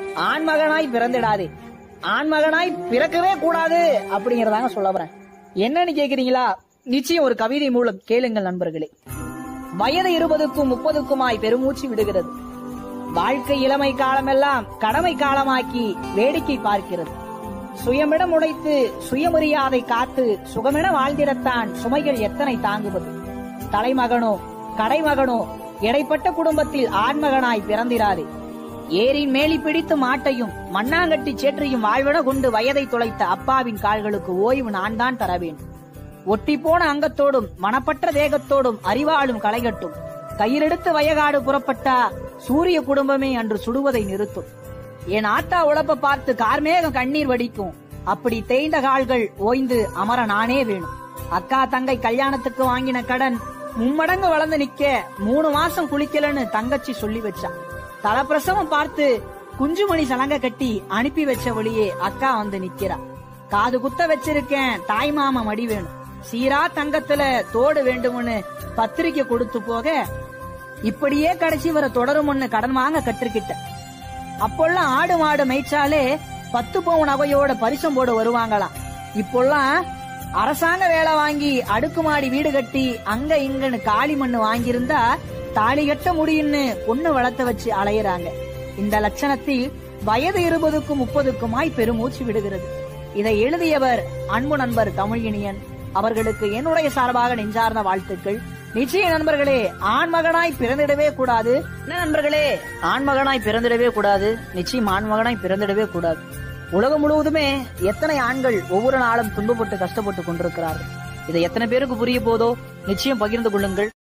ஆண்மகனாய் பிறந்திடாதே ஆண்மகனாய் பிறக்கவே கூடாது அப்படிங்கறதாங்க சொல்ல வரேன் என்னன்னு கேக்குறீங்களா நிச்சயம் ஒரு கவிதை மூலம் கேளுங்கள் நண்பர்களே வயது இருபதுக்கும் முப்பதுக்குமாய் பெருமூச்சு விடுகிறது வாழ்க்கை இளமை காலமெல்லாம் கடமை காலமாக்கி வேடிக்கை பார்க்கிறது சுயமிடம் உடைத்து சுயமரியாதை காத்து சுகமென வாழ்ந்திடத்தான் சுமைகள் எத்தனை தாங்குவது தலைமகனோ கடைமகனோ இடைப்பட்ட குடும்பத்தில் ஆண்மகனாய் பிறந்திராதே ஏரின் மேலி பிடித்து மாட்டையும் மண்ணாங்கட்டி சேற்றையும் வாழ்விட கொண்டு வயதை தொலைத்த அப்பாவின் கால்களுக்கு ஓய்வு நான் தான் தர வேண்டும் ஒட்டிப்போன அங்கத்தோடும் மனப்பற்ற தேகத்தோடும் அறிவாளும் களைகட்டும் கையிலெடுத்து வயகாடு புறப்பட்டா சூரிய குடும்பமே அன்று சுடுவதை நிறுத்தும் என் ஆத்தா உழப்ப பார்த்து கார்மேகம் கண்ணீர் வடிக்கும் அப்படி தேய்ந்த கால்கள் ஓய்ந்து அமர நானே வேணும் அக்கா தங்கை கல்யாணத்துக்கு வாங்கின கடன் மும்மடங்கு வளர்ந்து நிக்க மூணு மாசம் குளிக்கலன்னு தங்கச்சி சொல்லி வச்சா தலப்பிரசவம் பார்த்து குஞ்சுமணி சலங்க கட்டி அனுப்பி வச்ச வழியே அக்கா வந்து நிக்கிறா காது குத்த வச்சிருக்கேன் தாய் மாமா மடி வேணும் சீரா தங்கத்துல தோடு வேண்டும்னு பத்திரிக்கை கொடுத்து போக இப்படியே கடைசி வர தொடரும்னு கடன் வாங்க கற்றுக்கிட்ட அப்போல்லாம் ஆடு மாடு மேய்ச்சாலே பத்து பவுன் அவையோட பரிசம் போட வருவாங்களாம் இப்போல்லாம் அரசாங்க வேலை வாங்கி அடுக்குமாடி வீடு கட்டி அங்க இங்கன்னு காளி மண்ணு வாங்கியிருந்தா தாலி கட்ட முடியும்னு பொண்ணு வளர்த்த வச்சு அலையுறாங்க இந்த லட்சணத்தில் வயது இருபதுக்கும் முப்பதுக்குமாய் பெருமூச்சு விடுகிறது இதை எழுதியவர் அன்பு நண்பர் தமிழினியன் அவர்களுக்கு என்னுடைய சார்பாக நெஞ்சார்ந்த வாழ்த்துக்கள் நிச்சய நண்பர்களே ஆண்மகனாய் பிறந்திடவே கூடாது என்ன நண்பர்களே ஆண்மகனாய் பிறந்திடவே கூடாது நிச்சயம் ஆண்மகனாய் பிறந்திடவே கூடாது உலகம் முழுவதுமே எத்தனை ஆண்கள் ஒவ்வொரு நாளும் துன்பப்பட்டு கஷ்டப்பட்டு கொண்டிருக்கிறார்கள் இதை எத்தனை பேருக்கு புரிய போதோ நிச்சயம் பகிர்ந்து கொள்ளுங்கள்